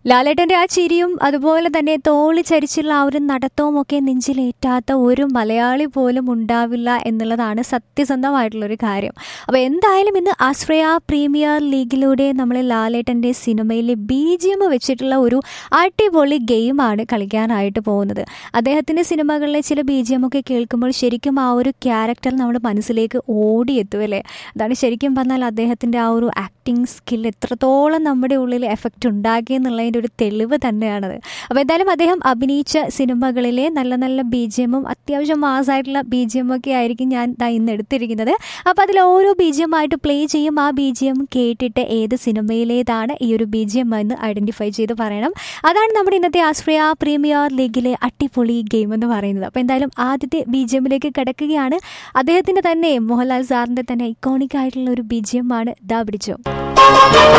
ലാലേട്ടന്റെ ആ ചിരിയും അതുപോലെ തന്നെ തോളി ചരിച്ചുള്ള ആ ഒരു നടത്തവും ഒക്കെ നെഞ്ചിലേറ്റാത്ത ഒരു മലയാളി പോലും ഉണ്ടാവില്ല എന്നുള്ളതാണ് സത്യസന്ധമായിട്ടുള്ള ഒരു കാര്യം അപ്പോൾ എന്തായാലും ഇന്ന് ആശ്രയ പ്രീമിയർ ലീഗിലൂടെ നമ്മൾ ലാലേട്ടന്റെ സിനിമയിലെ ബി ജി എം വെച്ചിട്ടുള്ള ഒരു അടിപൊളി ഗെയിമാണ് കളിക്കാനായിട്ട് പോകുന്നത് അദ്ദേഹത്തിന്റെ സിനിമകളിലെ ചില ബി ജി എം ഒക്കെ കേൾക്കുമ്പോൾ ശരിക്കും ആ ഒരു ക്യാരക്ടർ നമ്മുടെ മനസ്സിലേക്ക് ഓടിയെത്തും അല്ലേ അതാണ് ശരിക്കും പറഞ്ഞാൽ അദ്ദേഹത്തിന്റെ ആ ഒരു ആക്ടിങ് സ്കിൽ എത്രത്തോളം നമ്മുടെ ഉള്ളിൽ എഫക്റ്റ് ഉണ്ടാക്കി എന്നുള്ളതിൻ്റെ ഒരു തെളിവ് തന്നെയാണത് അപ്പോൾ എന്തായാലും അദ്ദേഹം അഭിനയിച്ച സിനിമകളിലെ നല്ല നല്ല ബി ജി എമ്മും അത്യാവശ്യം മാസമായിട്ടുള്ള ബി ജി എം ഒക്കെ ആയിരിക്കും ഞാൻ ദാ ഇന്ന് എടുത്തിരിക്കുന്നത് അപ്പോൾ അതിൽ ഓരോ ബി ജി എം ആയിട്ട് പ്ലേ ചെയ്യും ആ ബി ജി എം കേട്ടിട്ട് ഏത് സിനിമയിലേതാണ് ഈ ഒരു ബി ജി എം എന്ന് ഐഡൻറ്റിഫൈ ചെയ്ത് പറയണം അതാണ് നമ്മുടെ ഇന്നത്തെ ആശ്രയ പ്രീമിയർ ലീഗിലെ അട്ടിപ്പൊളി ഗെയിം എന്ന് പറയുന്നത് അപ്പോൾ എന്തായാലും ആദ്യത്തെ ബി ജി എമ്മിലേക്ക് കിടക്കുകയാണ് അദ്ദേഹത്തിൻ്റെ തന്നെ മോഹൻലാൽ സാറിൻ്റെ തന്നെ ഐക്കോണിക് ആയിട്ടുള്ള ഒരു ബി ജി എം ആണ് ദാ പിടിച്ചോ